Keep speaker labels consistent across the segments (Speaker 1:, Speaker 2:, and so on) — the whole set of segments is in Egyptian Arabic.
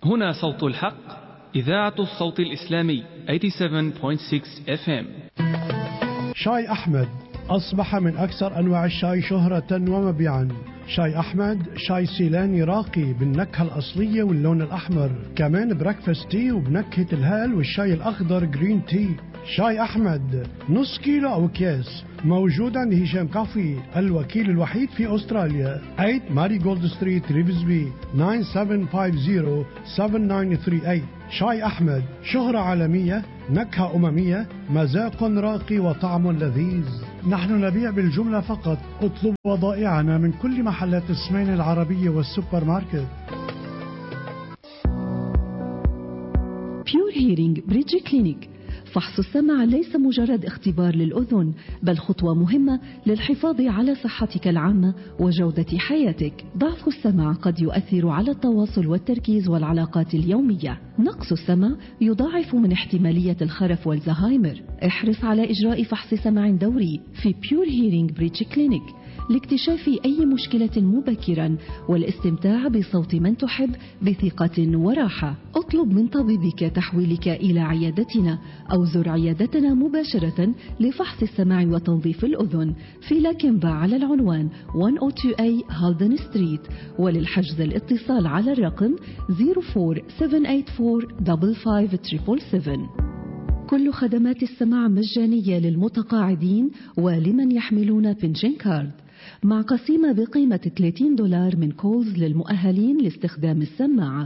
Speaker 1: هنا صوت الحق إذاعة الصوت الإسلامي 87.6 FM
Speaker 2: شاي أحمد أصبح من أكثر أنواع الشاي شهرة ومبيعا شاي أحمد شاي سيلاني راقي بالنكهة الأصلية واللون الأحمر كمان بريكفاست تي وبنكهة الهال والشاي الأخضر جرين تي شاي أحمد نص كيلو أو أكياس موجود عند هشام كافي الوكيل الوحيد في أستراليا 8 ماري جولد ستريت ريفزبي 9750-7938 شاي أحمد شهرة عالمية نكهة أممية مذاق راقي وطعم لذيذ نحن نبيع بالجملة فقط اطلب وضائعنا من كل محلات السمين العربية والسوبر ماركت
Speaker 3: بيور هيرينج بريدج كلينيك فحص السمع ليس مجرد اختبار للأذن بل خطوة مهمة للحفاظ على صحتك العامة وجودة حياتك ضعف السمع قد يؤثر على التواصل والتركيز والعلاقات اليومية نقص السمع يضاعف من احتمالية الخرف والزهايمر احرص على إجراء فحص سمع دوري في بيور هيرينج بريدج كلينيك لاكتشاف أي مشكلة مبكرا والاستمتاع بصوت من تحب بثقة وراحة اطلب من طبيبك تحويلك إلى عيادتنا أو زر عيادتنا مباشرة لفحص السمع وتنظيف الأذن في لاكنبا على العنوان 102A هالدن ستريت وللحجز الاتصال على الرقم 04784 كل خدمات السماع مجانية للمتقاعدين ولمن يحملون بنشن كارد مع قسيمة بقيمة 30 دولار من كولز للمؤهلين لاستخدام السماعة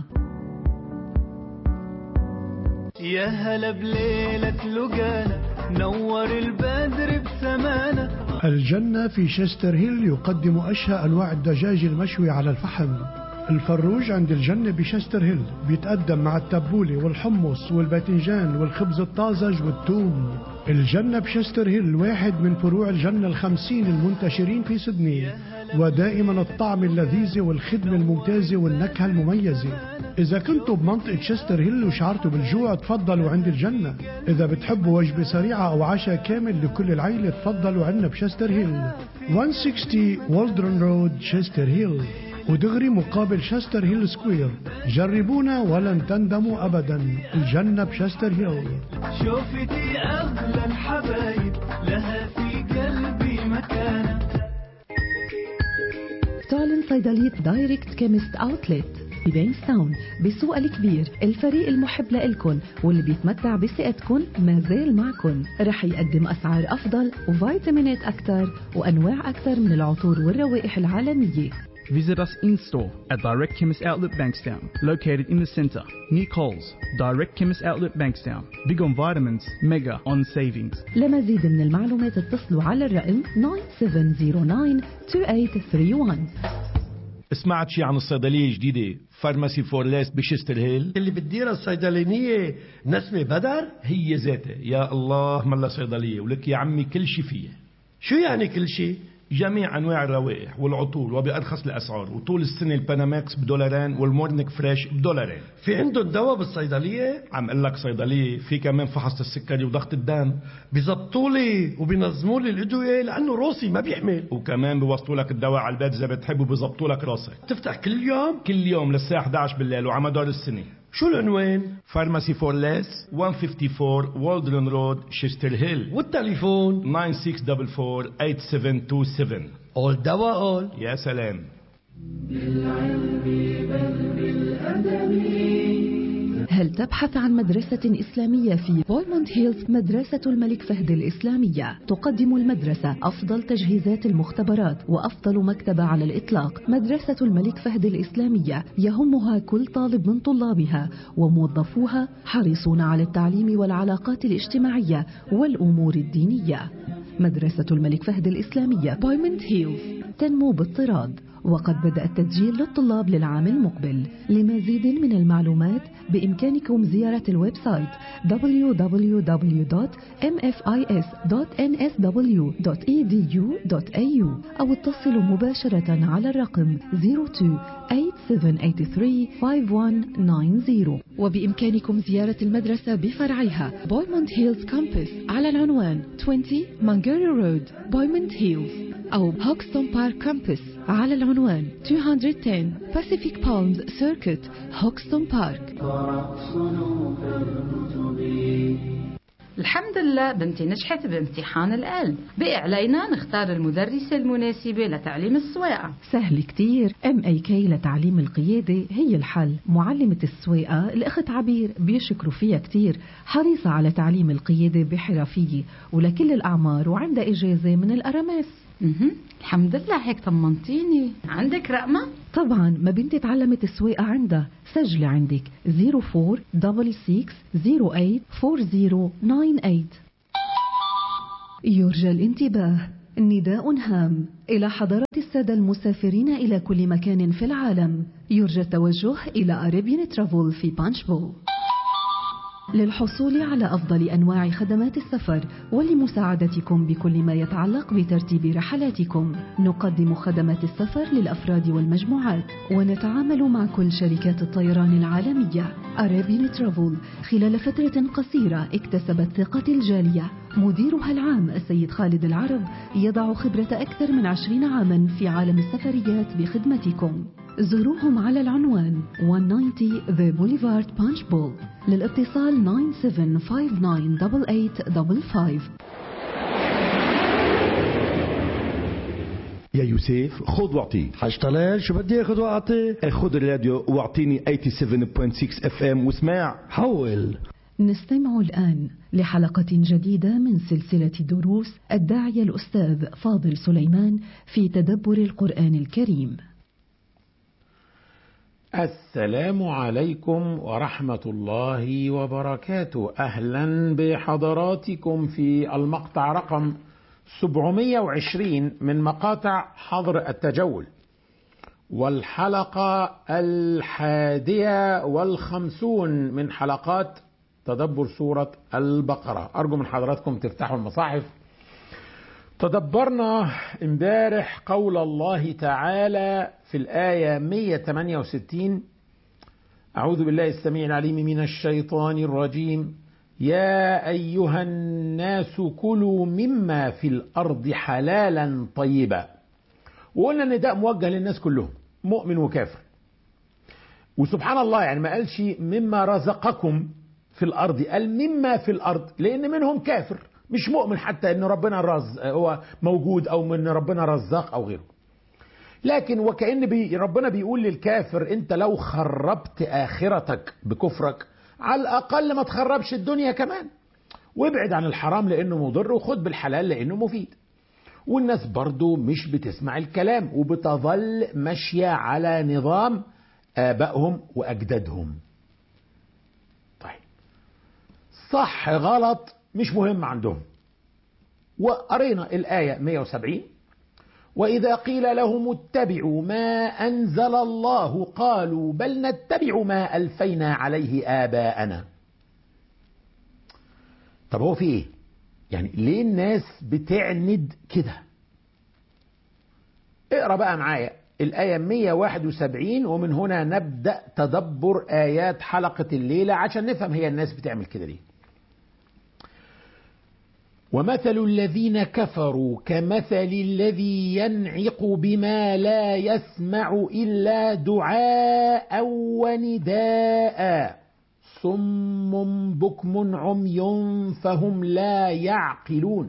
Speaker 4: يا هلا بليلة لقانا نور البدر بسمانا
Speaker 2: الجنة في شستر هيل يقدم أشهى أنواع الدجاج المشوي على الفحم الفروج عند الجنة بشستر هيل بيتقدم مع التبولة والحمص والباذنجان والخبز الطازج والثوم الجنة بشستر هيل واحد من فروع الجنة الخمسين المنتشرين في سدني ودائما الطعم اللذيذ والخدمة الممتازة والنكهة المميزة إذا كنتوا بمنطقة شستر هيل وشعرتوا بالجوع تفضلوا عند الجنة إذا بتحبوا وجبة سريعة أو عشاء كامل لكل العيلة تفضلوا عنا بشستر هيل 160 والدرن رود شستر هيل ودغري مقابل شستر هيل سكوير جربونا ولن تندموا أبدا الجنة بشستر هيل
Speaker 4: شوفتي أغلى الحبايب لها في قلبي مكانة
Speaker 3: تعلن صيدلية دايركت كيمست اوتلت ببينستاون بالسوق الكبير الفريق المحب لإلكن واللي بيتمتع بثقتكن ما زال معكن رح يقدم أسعار أفضل وفيتامينات أكثر وأنواع أكثر من العطور والروائح العالمية
Speaker 5: Visit us in store at Direct Chemist Outlet Bankstown, located in the centre, near Coles. Direct Chemist Outlet Bankstown. Big on vitamins, mega on savings.
Speaker 3: لمزيد من المعلومات اتصلوا على الرقم 97092831
Speaker 6: سمعت شي عن الصيدلية الجديدة فارماسي فورليس بشستر هيل
Speaker 7: اللي بتديرها الصيدلانية نسمة بدر
Speaker 6: هي ذاتها يا الله ملا صيدلية ولك يا عمي كل شي فيها
Speaker 7: شو يعني كل شيء
Speaker 6: جميع انواع الروائح والعطور وبارخص الاسعار وطول السنه الباناماكس بدولارين والمورنيك فريش بدولارين
Speaker 7: في عندهم دواء بالصيدلية
Speaker 6: عم اقول لك صيدليه في كمان فحص السكري وضغط الدم
Speaker 7: بيزبطوا لي وبينظموا لي الادوية لانه روسي ما بيحمل
Speaker 6: وكمان بيوصلوا لك الدواء على البيت اذا بتحب وبيظبطوا لك راسك
Speaker 7: تفتح كل يوم
Speaker 6: كل يوم للساعه 11 بالليل وعلى مدار السنه
Speaker 7: شو العنوان
Speaker 6: فارماسي فور ليس 154 والدرن رود شيستر هيل
Speaker 7: والتليفون
Speaker 6: 9644
Speaker 7: اول دواء اول
Speaker 6: يا سلام
Speaker 3: هل تبحث عن مدرسة إسلامية في بويموند هيلز مدرسة الملك فهد الإسلامية تقدم المدرسة أفضل تجهيزات المختبرات وأفضل مكتبة على الإطلاق مدرسة الملك فهد الإسلامية يهمها كل طالب من طلابها وموظفوها حريصون على التعليم والعلاقات الاجتماعية والأمور الدينية مدرسة الملك فهد الإسلامية بويموند هيلز تنمو باضطراد وقد بدأ التسجيل للطلاب للعام المقبل لمزيد من المعلومات بإمكانكم زيارة الويب سايت www.mfis.nsw.edu.au أو اتصلوا مباشرة على الرقم 02-8783-5190 وبإمكانكم زيارة المدرسة بفرعها بويموند هيلز كامبس على العنوان 20 مانجاري رود بويموند هيلز أو هوكستون بارك كامبس على العنوان 210 Pacific Palms Circuit هوكستون بارك
Speaker 8: الحمد لله بنتي نجحت بامتحان القلب بقي علينا نختار المدرسة المناسبة لتعليم السواقة
Speaker 3: سهل كتير ام اي كي لتعليم القيادة هي الحل معلمة السواقة الأخت عبير بيشكروا فيها كتير حريصة على تعليم القيادة بحرفية ولكل الأعمار وعندها إجازة من الأرامس
Speaker 8: مهم. الحمد لله هيك طمنتيني عندك رقمة؟
Speaker 3: طبعا ما بنتي تعلمت السواقة عندها سجلي عندك 0466084098 يرجى الانتباه نداء هام إلى حضرات السادة المسافرين إلى كل مكان في العالم يرجى التوجه إلى أريبيان ترافل في بانشبو للحصول على أفضل أنواع خدمات السفر ولمساعدتكم بكل ما يتعلق بترتيب رحلاتكم نقدم خدمات السفر للأفراد والمجموعات ونتعامل مع كل شركات الطيران العالمية أرابين ترافل خلال فترة قصيرة اكتسبت ثقة الجالية مديرها العام السيد خالد العرب يضع خبرة أكثر من عشرين عاما في عالم السفريات بخدمتكم زوروهم على العنوان 190 The Boulevard Punch Bowl للاتصال 97598855
Speaker 9: يا يوسف خذ واعطي
Speaker 7: حاج طلال شو بدي اخذ واعطي
Speaker 9: خذ الراديو واعطيني 87.6 اف ام واسمع
Speaker 7: حول
Speaker 3: نستمع الآن لحلقة جديدة من سلسلة دروس الداعية الأستاذ فاضل سليمان في تدبر القرآن الكريم
Speaker 10: السلام عليكم ورحمة الله وبركاته أهلا بحضراتكم في المقطع رقم 720 من مقاطع حظر التجول والحلقة الحادية والخمسون من حلقات تدبر سورة البقرة أرجو من حضراتكم تفتحوا المصاحف تدبرنا امبارح قول الله تعالى في الآية 168 أعوذ بالله السميع العليم من الشيطان الرجيم يا أيها الناس كلوا مما في الأرض حلالا طيبا وقلنا ان ده موجه للناس كلهم مؤمن وكافر وسبحان الله يعني ما قالش مما رزقكم في الأرض قال مما في الأرض لأن منهم كافر مش مؤمن حتى ان ربنا رز هو موجود او ان ربنا رزاق او غيره لكن وكأن بي ربنا بيقول للكافر انت لو خربت اخرتك بكفرك على الاقل ما تخربش الدنيا كمان وابعد عن الحرام لانه مضر وخد بالحلال لانه مفيد والناس برضو مش بتسمع الكلام وبتظل ماشية على نظام آبائهم وأجدادهم طيب صح غلط مش مهم عندهم وقرينا الآية 170 وإذا قيل لهم اتبعوا ما أنزل الله قالوا بل نتبع ما ألفينا عليه آباءنا طب هو في إيه؟ يعني ليه الناس بتعند كده؟ اقرا بقى معايا الآية 171 ومن هنا نبدأ تدبر آيات حلقة الليلة عشان نفهم هي الناس بتعمل كده ليه. ومثل الذين كفروا كمثل الذي ينعق بما لا يسمع إلا دعاء ونداء صم بكم عمي فهم لا يعقلون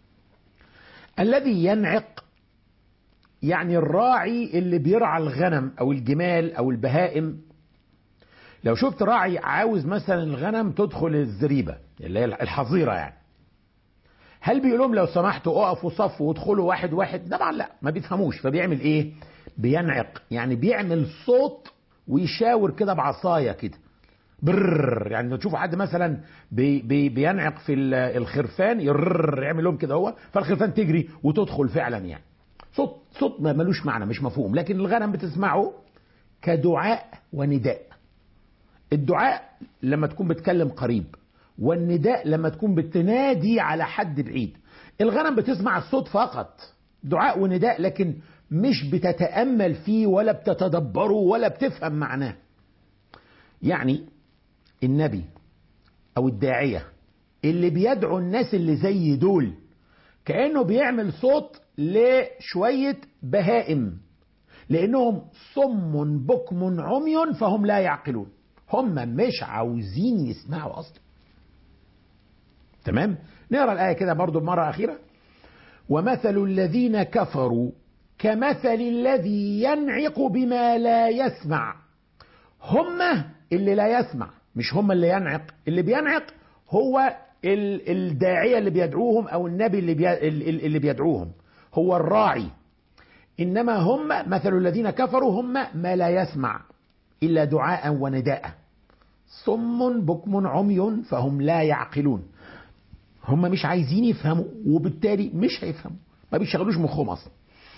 Speaker 10: الذي ينعق يعني الراعي اللي بيرعى الغنم او الجمال او البهائم لو شفت راعي عاوز مثلا الغنم تدخل الزريبه اللي هي الحظيره يعني هل بيقول لهم لو سمحتوا اقفوا صف وادخلوا واحد واحد طبعا لا ما بيفهموش فبيعمل ايه بينعق يعني بيعمل صوت ويشاور كده بعصايه كده برر يعني تشوفوا حد مثلا بي بي بينعق في الخرفان يرر يعمل لهم كده هو فالخرفان تجري وتدخل فعلا يعني صوت صوت ما ملوش معنى مش مفهوم لكن الغنم بتسمعه كدعاء ونداء الدعاء لما تكون بتكلم قريب والنداء لما تكون بتنادي على حد بعيد الغنم بتسمع الصوت فقط دعاء ونداء لكن مش بتتأمل فيه ولا بتتدبره ولا بتفهم معناه يعني النبي او الداعية اللي بيدعو الناس اللي زي دول كأنه بيعمل صوت لشوية بهائم لأنهم صم بكم عمي فهم لا يعقلون هم مش عاوزين يسمعوا أصلا تمام نقرأ الآية كده برضو مرة أخيرة ومثل الذين كفروا كمثل الذي ينعق بما لا يسمع هم اللي لا يسمع مش هم اللي ينعق اللي بينعق هو الداعية اللي بيدعوهم أو النبي اللي, بي اللي بيدعوهم هو الراعي إنما هم مثل الذين كفروا هم ما لا يسمع إلا دعاء ونداء صم بكم عمي فهم لا يعقلون هم مش عايزين يفهموا وبالتالي مش هيفهموا ما بيشغلوش مخهم أصلا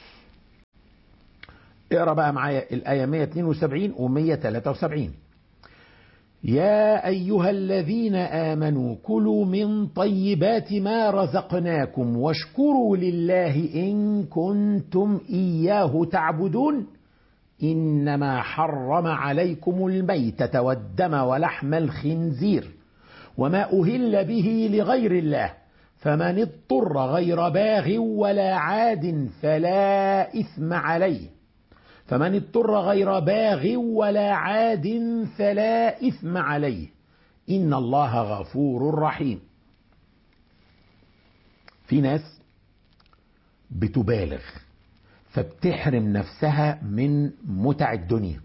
Speaker 10: اقرا بقى معايا الآية 172 و 173 يا أيها الذين آمنوا كلوا من طيبات ما رزقناكم واشكروا لله إن كنتم إياه تعبدون إنما حرم عليكم الميتة والدم ولحم الخنزير وما أهل به لغير الله فمن اضطر غير باغ ولا عاد فلا إثم عليه فمن اضطر غير باغ ولا عاد فلا إثم عليه إن الله غفور رحيم في ناس بتبالغ فبتحرم نفسها من متع الدنيا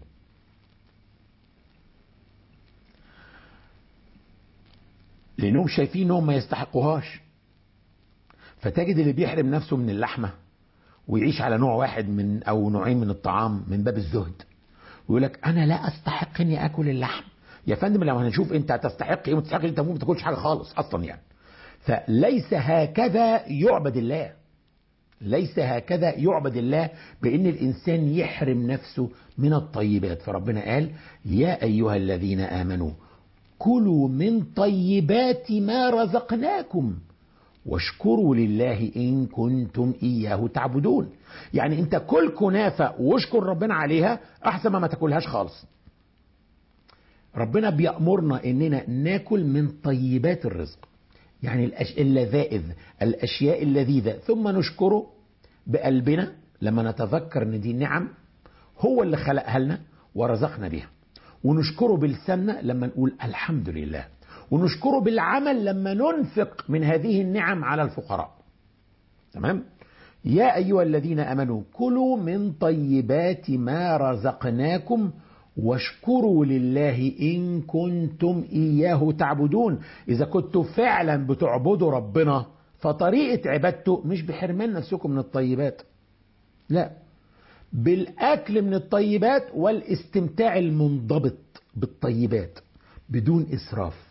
Speaker 10: لأنهم شايفين أنهم ما يستحقوهاش فتجد اللي بيحرم نفسه من اللحمة ويعيش على نوع واحد من أو نوعين من الطعام من باب الزهد ويقول لك أنا لا أستحق إني آكل اللحم يا فندم لو هنشوف أنت هتستحق إيه وتستحق أنت ما تاكلش حاجة خالص أصلا يعني فليس هكذا يعبد الله ليس هكذا يعبد الله بأن الإنسان يحرم نفسه من الطيبات فربنا قال يا أيها الذين آمنوا كلوا من طيبات ما رزقناكم واشكروا لله إن كنتم إياه تعبدون يعني أنت كل كنافة واشكر ربنا عليها أحسن ما ما تاكلهاش خالص ربنا بيأمرنا إننا ناكل من طيبات الرزق يعني اللذائذ الأشياء اللذيذة ثم نشكره بقلبنا لما نتذكر ان دي نعم هو اللي خلقها لنا ورزقنا بها ونشكره بلساننا لما نقول الحمد لله ونشكره بالعمل لما ننفق من هذه النعم على الفقراء تمام يا أيها الذين أمنوا كلوا من طيبات ما رزقناكم واشكروا لله إن كنتم إياه تعبدون إذا كنتم فعلا بتعبدوا ربنا فطريقة عبادته مش بحرمان نفسكم من الطيبات لا بالأكل من الطيبات والاستمتاع المنضبط بالطيبات بدون إسراف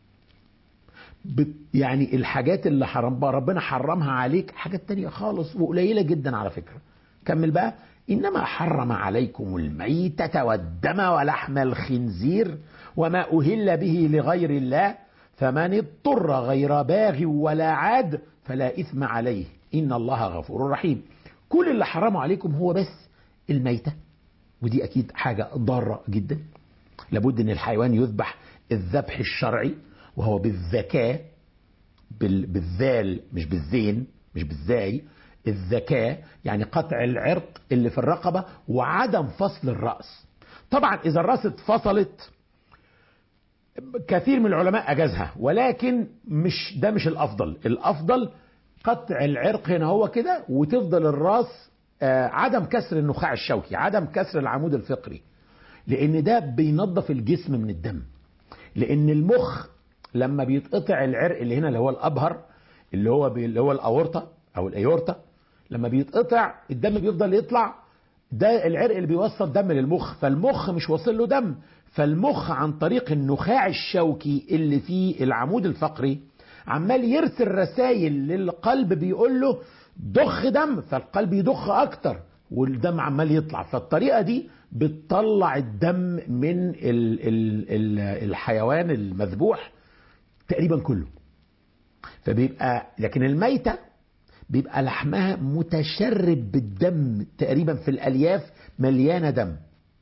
Speaker 10: يعني الحاجات اللي حرم ربنا حرمها عليك حاجات تانية خالص وقليلة جدا على فكرة كمل بقى إنما حرم عليكم الميتة والدم ولحم الخنزير وما أهل به لغير الله فمن اضطر غير باغ ولا عاد فلا إثم عليه إن الله غفور رحيم كل اللي حرمه عليكم هو بس الميتة ودي أكيد حاجة ضارة جدا لابد أن الحيوان يذبح الذبح الشرعي وهو بالذكاء بالذال مش بالزين مش بالزاي الذكاء يعني قطع العرق اللي في الرقبة وعدم فصل الرأس طبعا إذا الرأس اتفصلت كثير من العلماء أجازها ولكن مش ده مش الأفضل الأفضل قطع العرق هنا هو كده وتفضل الراس آه عدم كسر النخاع الشوكي عدم كسر العمود الفقري لأن ده بينظف الجسم من الدم لأن المخ لما بيتقطع العرق اللي هنا اللي هو الأبهر اللي هو بي اللي هو الأورطة أو الأيورتا لما بيتقطع الدم بيفضل يطلع ده العرق اللي بيوصل دم للمخ فالمخ مش واصل له دم فالمخ عن طريق النخاع الشوكي اللي فيه العمود الفقري عمال يرسل رسائل للقلب بيقول له ضخ دم فالقلب يضخ اكتر والدم عمال يطلع فالطريقه دي بتطلع الدم من ال ال ال الحيوان المذبوح تقريبا كله فبيبقى لكن الميته بيبقى لحمها متشرب بالدم تقريبا في الالياف مليانه دم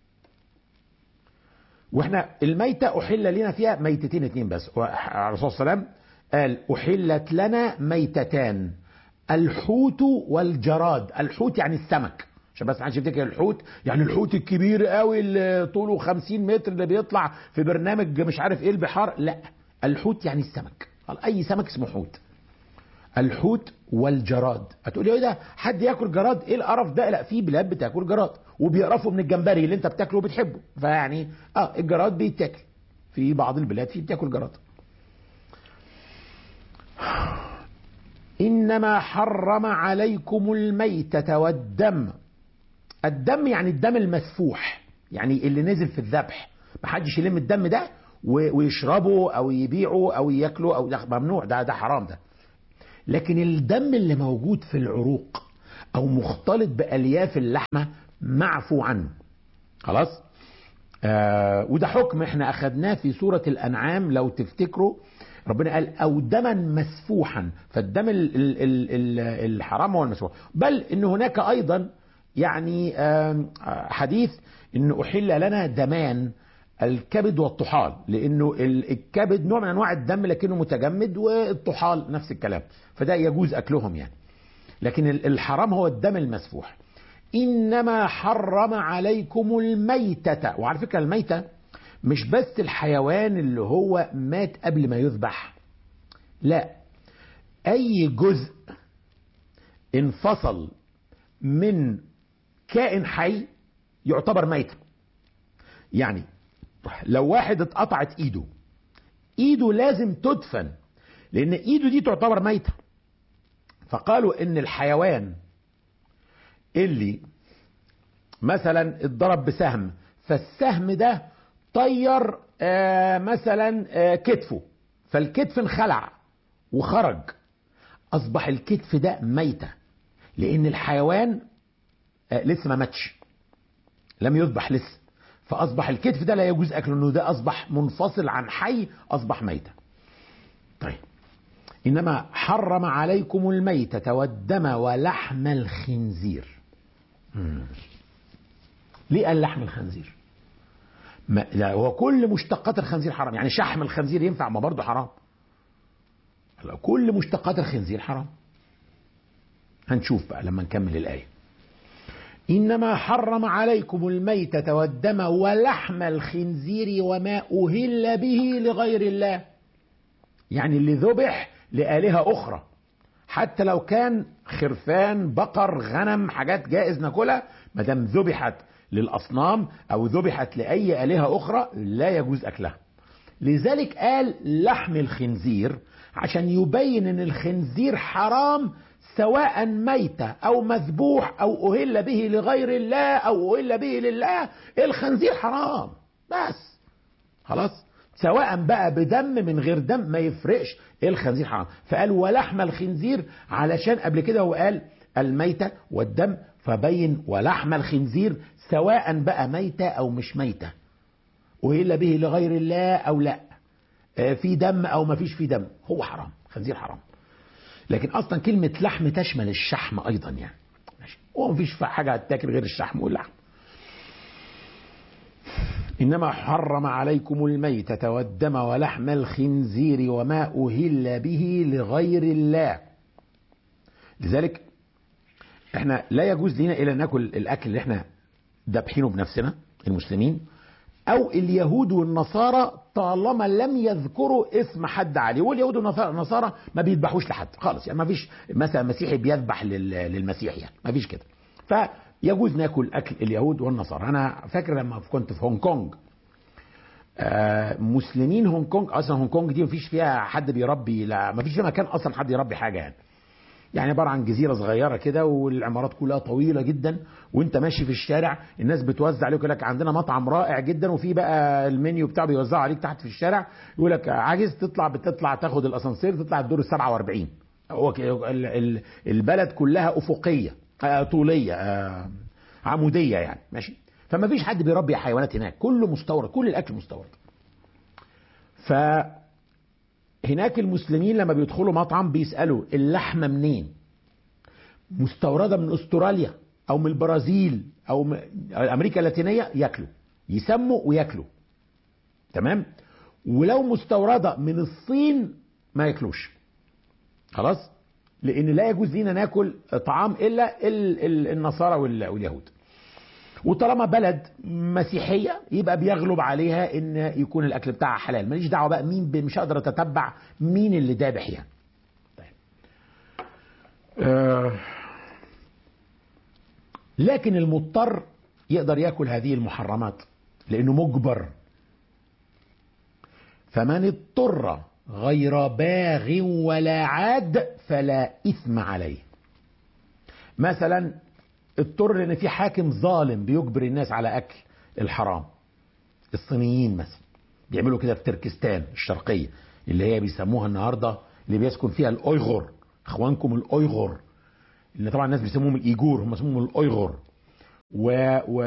Speaker 10: واحنا الميتة أحل لنا فيها ميتتين اتنين بس الرسول صلى الله عليه وسلم قال أحلت لنا ميتتان الحوت والجراد الحوت يعني السمك عشان بس ما حدش يفتكر الحوت يعني الحوت الكبير قوي اللي طوله 50 متر اللي بيطلع في برنامج مش عارف ايه البحار لا الحوت يعني السمك اي سمك اسمه حوت الحوت والجراد هتقولي ايه ده حد ياكل جراد ايه القرف ده لا في بلاد بتاكل جراد وبيقرفوا من الجمبري اللي انت بتاكله وبتحبه فيعني اه الجراد بيتاكل في بعض البلاد في بتاكل جراد انما حرم عليكم الميتة والدم الدم يعني الدم المسفوح يعني اللي نزل في الذبح محدش يلم الدم ده ويشربه او يبيعه او ياكله او ده ممنوع ده ده حرام ده لكن الدم اللي موجود في العروق او مختلط بالياف اللحمه معفو عنه خلاص آه وده حكم احنا اخدناه في سوره الانعام لو تفتكروا ربنا قال او دما مسفوحا فالدم ال ال ال ال الحرام هو المسفوح بل ان هناك ايضا يعني آه حديث ان احل لنا دمان الكبد والطحال لانه الكبد نوع من انواع الدم لكنه متجمد والطحال نفس الكلام فده يجوز اكلهم يعني لكن الحرام هو الدم المسفوح انما حرم عليكم الميتة وعلى فكرة الميتة مش بس الحيوان اللي هو مات قبل ما يذبح لا اي جزء انفصل من كائن حي يعتبر ميتة يعني لو واحد اتقطعت ايده ايده لازم تدفن لان ايده دي تعتبر ميتة فقالوا ان الحيوان اللي مثلا اتضرب بسهم فالسهم ده طير آه مثلا آه كتفه فالكتف انخلع وخرج اصبح الكتف ده ميتة لان الحيوان آه لسه ما ماتش لم يذبح لسه فاصبح الكتف ده لا يجوز اكله انه ده اصبح منفصل عن حي اصبح ميتا طيب انما حرم عليكم الميتة والدم ولحم الخنزير مم. ليه قال لحم الخنزير ما لا هو كل مشتقات الخنزير حرام يعني شحم الخنزير ينفع ما برضه حرام كل مشتقات الخنزير حرام هنشوف بقى لما نكمل الآية إنما حرم عليكم الميتة والدم ولحم الخنزير وما أهل به لغير الله يعني اللي ذبح لآلهة أخرى حتى لو كان خرفان بقر غنم حاجات جائز ناكلها ما دام ذبحت للأصنام أو ذبحت لأي آلهة أخرى لا يجوز أكلها لذلك قال لحم الخنزير عشان يبين ان الخنزير حرام سواء ميتة أو مذبوح أو أهل به لغير الله أو أهل به لله الخنزير حرام بس خلاص سواء بقى بدم من غير دم ما يفرقش الخنزير حرام فقال ولحم الخنزير علشان قبل كده هو قال الميتة والدم فبين ولحم الخنزير سواء بقى ميتة أو مش ميتة أهل به لغير الله أو لا في دم أو ما فيش في دم هو حرام خنزير حرام لكن اصلا كلمه لحم تشمل الشحم ايضا يعني ماشي هو مفيش حاجه هتاكل غير الشحم واللحم انما حرم عليكم الميتة والدم ولحم الخنزير وما اهل به لغير الله لذلك احنا لا يجوز لنا الا ناكل الاكل اللي احنا ذابحينه بنفسنا المسلمين او اليهود والنصارى طالما لم يذكروا اسم حد عليه واليهود والنصارى ما بيذبحوش لحد خالص يعني ما فيش مثلا مسيحي بيذبح للمسيح يعني ما فيش كده فيجوز ناكل اكل اليهود والنصارى انا فاكر لما كنت في هونج كونج آه مسلمين هونج كونج اصلا هونج كونج دي ما فيش فيها حد بيربي لا ما فيش فيها مكان اصلا حد يربي حاجه يعني يعني عباره عن جزيره صغيره كده والعمارات كلها طويله جدا وانت ماشي في الشارع الناس بتوزع عليك يقول لك عندنا مطعم رائع جدا وفي بقى المنيو بتاعه بيوزعه عليك تحت في الشارع يقول لك عاجز تطلع بتطلع تاخد الاسانسير تطلع الدور ال 47 هو البلد كلها افقيه طوليه عموديه يعني ماشي فما فيش حد بيربي حيوانات هناك كله مستورد كل الاكل مستورد ف هناك المسلمين لما بيدخلوا مطعم بيسألوا اللحمة منين مستوردة من استراليا او من البرازيل او من امريكا اللاتينية ياكلوا يسموا وياكلوا تمام ولو مستوردة من الصين ما ياكلوش خلاص لان لا يجوز لينا ناكل طعام الا ال- ال- النصارى وال- واليهود وطالما بلد مسيحيه يبقى بيغلب عليها ان يكون الاكل بتاعها حلال ماليش دعوه بقى مين ب- مش هقدر اتتبع مين اللي ذابح يعني طيب. آه لكن المضطر يقدر ياكل هذه المحرمات لانه مجبر فمن اضطر غير باغ ولا عاد فلا اثم عليه مثلا اضطر ان في حاكم ظالم بيجبر الناس على اكل الحرام الصينيين مثلا بيعملوا كده في تركستان الشرقيه اللي هي بيسموها النهارده اللي بيسكن فيها الاويغور اخوانكم الاويغور اللي طبعا الناس بيسموهم الايجور هم اسمهم الاويغور و و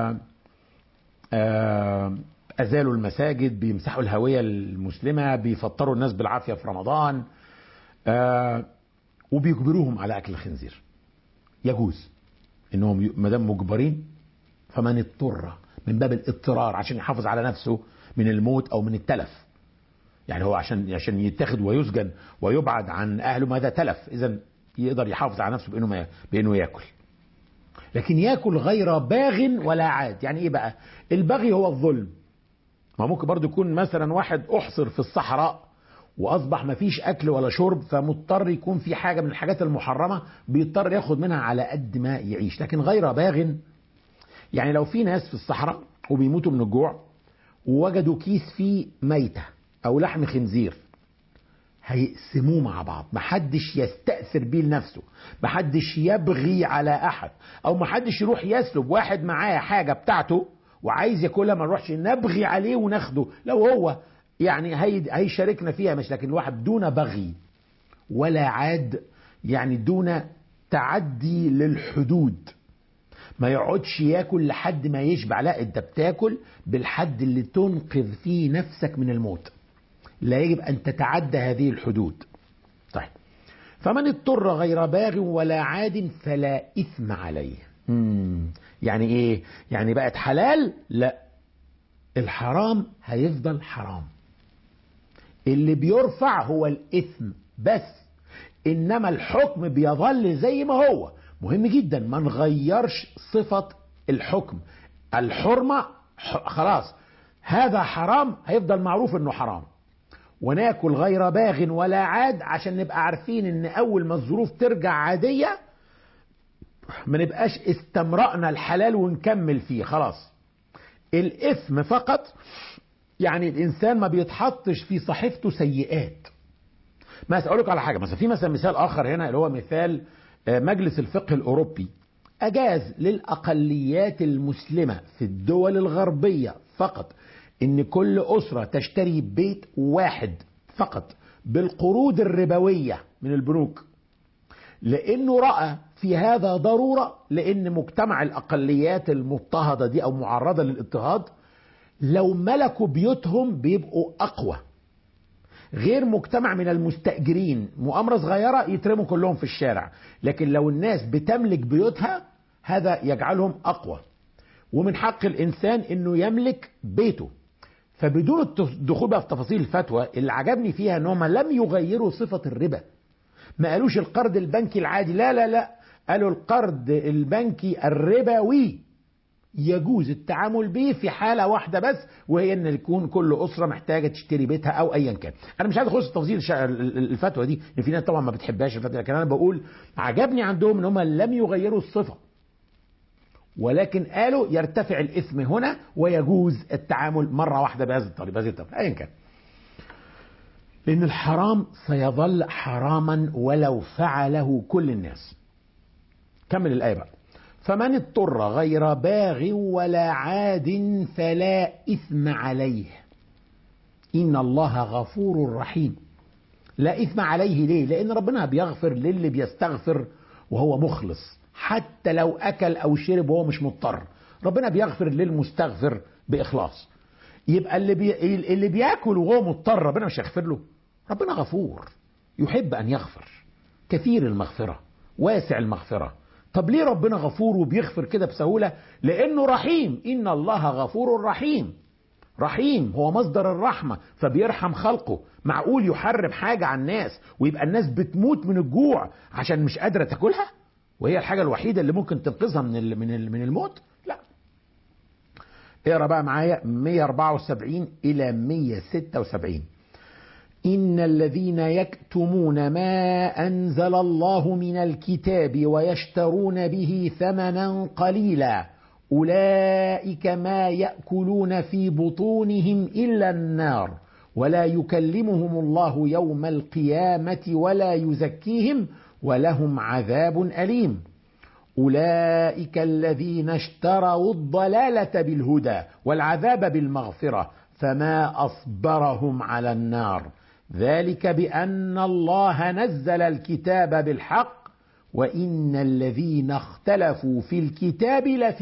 Speaker 10: آه، ازالوا المساجد بيمسحوا الهويه المسلمه بيفطروا الناس بالعافيه في رمضان آه، وبيجبروهم على اكل الخنزير يجوز انهم ما دام مجبرين فمن اضطر من باب الاضطرار عشان يحافظ على نفسه من الموت او من التلف يعني هو عشان عشان يتاخد ويسجن ويبعد عن اهله ماذا تلف اذا يقدر يحافظ على نفسه بانه ما بانه ياكل لكن ياكل غير باغ ولا عاد يعني ايه بقى البغي هو الظلم ما ممكن برضو يكون مثلا واحد احصر في الصحراء واصبح ما فيش اكل ولا شرب فمضطر يكون في حاجه من الحاجات المحرمه بيضطر ياخد منها على قد ما يعيش لكن غير باغ يعني لو في ناس في الصحراء وبيموتوا من الجوع ووجدوا كيس فيه ميته او لحم خنزير هيقسموه مع بعض محدش يستأثر بيه لنفسه محدش يبغي على أحد أو محدش يروح يسلب واحد معاه حاجة بتاعته وعايز ياكلها ما نروحش نبغي عليه وناخده لو هو يعني هي هيشاركنا فيها مش لكن الواحد دون بغي ولا عاد يعني دون تعدي للحدود ما يقعدش ياكل لحد ما يشبع لا انت بتاكل بالحد اللي تنقذ فيه نفسك من الموت لا يجب أن تتعدى هذه الحدود طيب فمن اضطر غير باغ ولا عاد فلا إثم عليه مم. يعني إيه يعني بقت حلال لا الحرام هيفضل حرام اللي بيرفع هو الإثم بس إنما الحكم بيظل زي ما هو مهم جدا ما نغيرش صفة الحكم الحرمة ح- خلاص هذا حرام هيفضل معروف انه حرام وناكل غير باغ ولا عاد عشان نبقى عارفين ان اول ما الظروف ترجع عادية ما نبقاش استمرأنا الحلال ونكمل فيه خلاص الاثم فقط يعني الانسان ما بيتحطش في صحيفته سيئات مثلا اقول لك على حاجه مثلا في مثلا مثال اخر هنا اللي هو مثال آه، مجلس الفقه الاوروبي اجاز للاقليات المسلمه في الدول الغربيه فقط ان كل اسره تشتري بيت واحد فقط بالقروض الربويه من البنوك لانه راى في هذا ضروره لان مجتمع الاقليات المضطهده دي او معرضه للاضطهاد لو ملكوا بيوتهم بيبقوا اقوى غير مجتمع من المستأجرين مؤامرة صغيرة يترموا كلهم في الشارع لكن لو الناس بتملك بيوتها هذا يجعلهم أقوى ومن حق الإنسان أنه يملك بيته فبدون الدخول بقى في تفاصيل الفتوى اللي عجبني فيها أنهم لم يغيروا صفة الربا ما قالوش القرض البنكي العادي لا لا لا قالوا القرض البنكي الربوي يجوز التعامل به في حاله واحده بس وهي ان يكون كل اسره محتاجه تشتري بيتها او ايا كان انا مش عايز اخش في تفاصيل الش- الفتوى دي ان في ناس طبعا ما بتحبهاش الفتوى لكن انا بقول عجبني عندهم ان هم لم يغيروا الصفه ولكن قالوا يرتفع الاثم هنا ويجوز التعامل مره واحده بهذه الطريقه بهذه الطريقه ايا كان لان الحرام سيظل حراما ولو فعله كل الناس كمل الايه بقى فمن اضطر غير باغ ولا عاد فلا إثم عليه إن الله غفور رحيم لا إثم عليه ليه لأن ربنا بيغفر للي بيستغفر وهو مخلص حتى لو أكل أو شرب وهو مش مضطر ربنا بيغفر للمستغفر بإخلاص يبقى اللي, بي... اللي بياكل وهو مضطر ربنا مش هيغفر له ربنا غفور يحب أن يغفر كثير المغفرة واسع المغفرة طب ليه ربنا غفور وبيغفر كده بسهولة لأنه رحيم إن الله غفور رحيم رحيم هو مصدر الرحمة فبيرحم خلقه معقول يحرم حاجة على الناس ويبقى الناس بتموت من الجوع عشان مش قادرة تاكلها وهي الحاجة الوحيدة اللي ممكن تنقذها من ال- من ال- من الموت لا اقرا بقى معايا 174 الى 176 إن الذين يكتمون ما أنزل الله من الكتاب ويشترون به ثمنا قليلا أولئك ما يأكلون في بطونهم إلا النار ولا يكلمهم الله يوم القيامة ولا يزكيهم ولهم عذاب أليم أولئك الذين اشتروا الضلالة بالهدى والعذاب بالمغفرة فما أصبرهم على النار ذلك بأن الله نزل الكتاب بالحق وإن الذين اختلفوا في الكتاب لفي